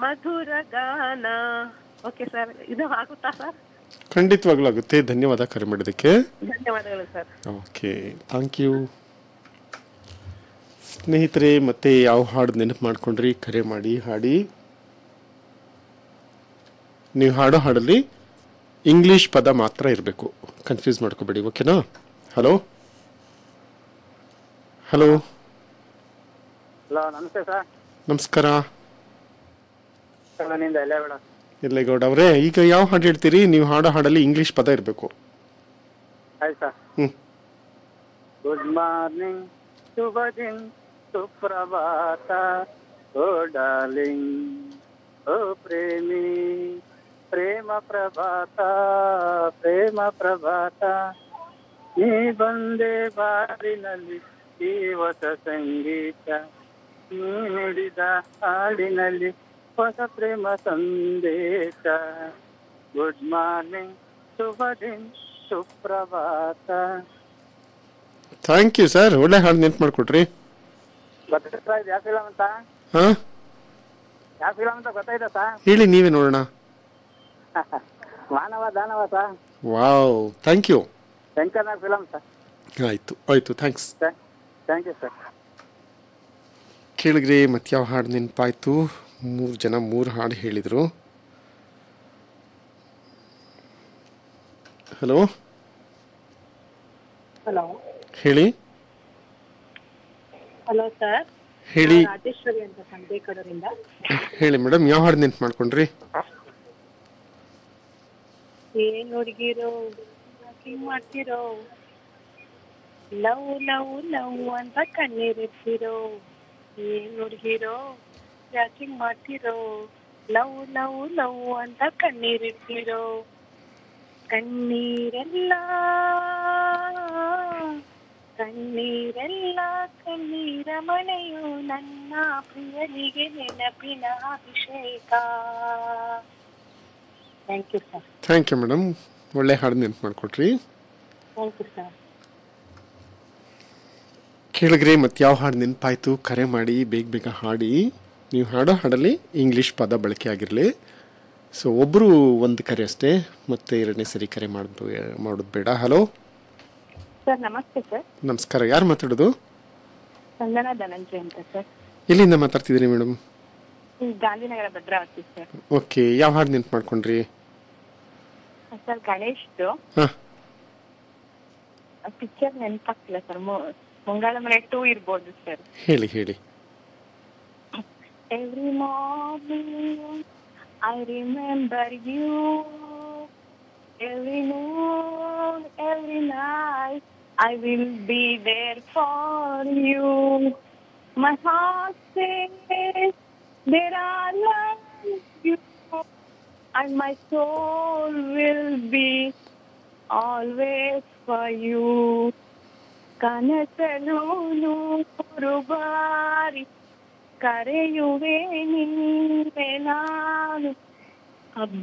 ಮಧುರ ಗಾನ okay sir ಇದು ಆಗುತ್ತಾ ಸರ್ ಖಂಡಿತವಾಗ್ಲೂ ಆಗುತ್ತೆ ಧನ್ಯವಾದ ಕರೆ ಮಾಡಿದ್ದಕ್ಕೆ ಧನ್ಯವಾದಗಳು ಸರ್ ಓಕೆ ಥ್ಯಾಂಕ್ ಯು ಸ್ನೇಹಿತರೆ ಮತ್ತೆ ಯಾವ ಹಾಡು ನೆನಪು ಮಾಡ್ಕೊಂಡ್ರಿ ಕರೆ ಮಾಡಿ ಹಾಡಿ ನೀವು ಹಾಡೋ ಹಾಡಲ್ಲಿ ಇಂಗ್ಲಿಷ್ ಪದ ಮಾತ್ರ ಇರಬೇಕು ಕನ್ಫ್ಯೂಸ್ ಮಾಡ್ಕೋಬೇಡಿ ಓಕೆನಾ ಹಲೋ ಹಲೋ ಹಲೋ ನಮಸ್ತೆ ಸರ್ ನಮಸ್ಕಾರ ಕಲ್ಲನಿಂದ ಎಲ್ಲೇ ಬೇಡ ಎಲ್ಲೇಗೌಡ ಅವರೇ ಈಗ ಯಾವ ಹಾಡು ಹೇಳ್ತೀರಿ ನೀವು ಹಾಡೋ ಹಾಡಲ್ಲಿ ಇಂಗ್ಲಿಷ್ ಪದ ಇರಬೇಕು ಆಯ್ತು ಸರ್ ಹ್ಞೂ ಗುಡ್ ಮಾರ್ನಿಂಗ್ ಶುಭ ದಿನ್ ಸುಪ್ರಭಾತ ಓ ಡಾರ್ಲಿಂಗ್ ಓ ಪ್ರೇಮಿ ಪ್ರೇಮ ಪ್ರಭಾತ ಪ್ರೇಮ ಪ್ರಭಾತ ನೀ ಬಂದೆ ಬಾರಿನಲ್ಲಿ ಈ ಹೊಸ ಸಂಗೀತ ನೀ ನುಡಿದ ಹಾಡಿನಲ್ಲಿ ಹೊಸ ಪ್ರೇಮ ಸಂದೇಶ ಗುಡ್ ಮಾರ್ನಿಂಗ್ ಶುಭ ದಿನ್ ಸುಪ್ರಭಾತ ಥ್ಯಾಂಕ್ ಯು ಸರ್ ಒಳ್ಳೆ ಹಾಡು ನೆನಪು ಮಾಡಿಕೊಟ್ರಿ ಗೊತ್ತಾಯ್ತಾ ಇದು ಯಾವ ಫಿಲಮ್ ಅಂತ ಹಾಂ ಯಾವ ಫಿಲಮ್ ಅಂತ ಗೊತ್ತಾಯ್ತಾ ಸರ್ ಹೇಳಿ ನೀವೇ ನೋಡೋಣ Manava Danava sir wow thank you ಶಂಕರ್ನ ಫಿಲಮ್ ಸರ್ ಆಯಿತು ಆಯಿತು ಥ್ಯಾಂಕ್ಸ್ ಥ್ಯಾಂಕ್ ಯು ಸರ್ ಕೇಳಿದ್ರಿ ಮತ್ತೆ ಯಾವ ಹಾಡು ನೆನಪಾಯ್ತು ಮೂರು ಜನ ಮೂರು ಹಾಡು ಹೇಳಿದರು ಹಲೋ ಹಲೋ ಹೇಳಿ ಹಲೋ ಸರ್ ಹೇಳಿ ರಾಜೇಶ್ವರಿ ಅಂತ ಸಂಜೆ ಕಡೂರಿಂದ ಹೇಳಿ ಮೇಡಮ್ ಯಾವ ಹಾಡು ನೆನ್ಪು ಮಾಡ್ಕೊಂಡ್ರಿ ಏನ್ ಹುಡುಗಿರೋ ಹಿಂಗ್ ಮಾಡ್ತಿರೋ ಲವ್ ಲವ್ ಲವ್ ಅಂತ ಕಣ್ಣೀರಿರ್ತಿರೋ ಏನ್ ಹುಡುಗಿರೋ ಯಾಕಿಂಗ್ ಮಾಡ್ತಿರೋ ಲವ್ ಲವ್ ಲವ್ ಅಂತ ಕಣ್ಣೀರಿರ್ತಿರೋ ಕಣ್ಣೀರೆಲ್ಲ ಕಣ್ಣೀರೆಲ್ಲ ಕಣ್ಣೀರ ಮಳೆಯು ನನ್ನ ಪ್ರಿಯನಿಗೆ ನೆನಪಿನ ಅಭಿಷೇಕ thank you sir thank you madam ಒಳ್ಳೆ ಹಾಡು ನೆನ್ಪು ಮಾಡಿಕೊಟ್ರಿ ಥ್ಯಾಂಕ್ ಯು ಸರ್ ಕೇಳಿದ್ರಿ ಮತ್ತೆ ಯಾವ ಹಾಡು ನೆನಪಾಯ್ತು ಕರೆ ಮಾಡಿ ಬೇಗ ಬೇಗ ಹಾಡಿ ನೀವು ಹಾಡೋ ಹಾಡಲ್ಲಿ ಇಂಗ್ಲೀಷ್ ಪದ ಬಳಕೆ ಆಗಿರಲಿ ಸೊ ಒಬ್ಬರು ಒಂದು ಕರೆ ಅಷ್ಟೇ ಮತ್ತೆ ಎರಡನೇ ಸರಿ ಕರೆ ಮಾಡೋದು ಮಾಡೋದು ಬೇಡ ಹಲೋ ಸರ್ ನಮಸ್ತೆ ಸರ್ ನಮಸ್ಕಾರ ಯಾರು ಮಾತಾಡೋದು ಸಂಜನಾ ಧನಂಜಯ ಅಂತ ಸರ್ ಎಲ್ಲಿಂದ ಮಾತಾಡ್ತಿದ್ದೀರಿ ಮೇಡಮ್ ಈ ಗಾಂಧಿನಗರ ಭದ್ರಾವತಿ ಸರ್ ಓಕೆ ಯಾವ ಹಾಡು ನೆನ್ಪು ಮಾಡ್ಕೊಂಡ್ರಿ ಸರ್ ಗಣೇಶ್ದು ಹಾಂ ಪಿಕ್ಚರ್ ನೆನಪಾಗ್ತಿಲ್ಲ ಸರ್ ಮುಂಗಾಳ ಮನೆ ಟೂ ಇರ್ಬೋದು ಸರ್ ಹೇಳಿ ಹೇಳಿ every morning I remember you every noon, every night I will be there for you. My heart says there are like you, and my soul will be always for you. ಕನಸಲು ನೂರು ಬಾರಿ ಕರೆಯುವೆ ನೀನೆ ನಾನು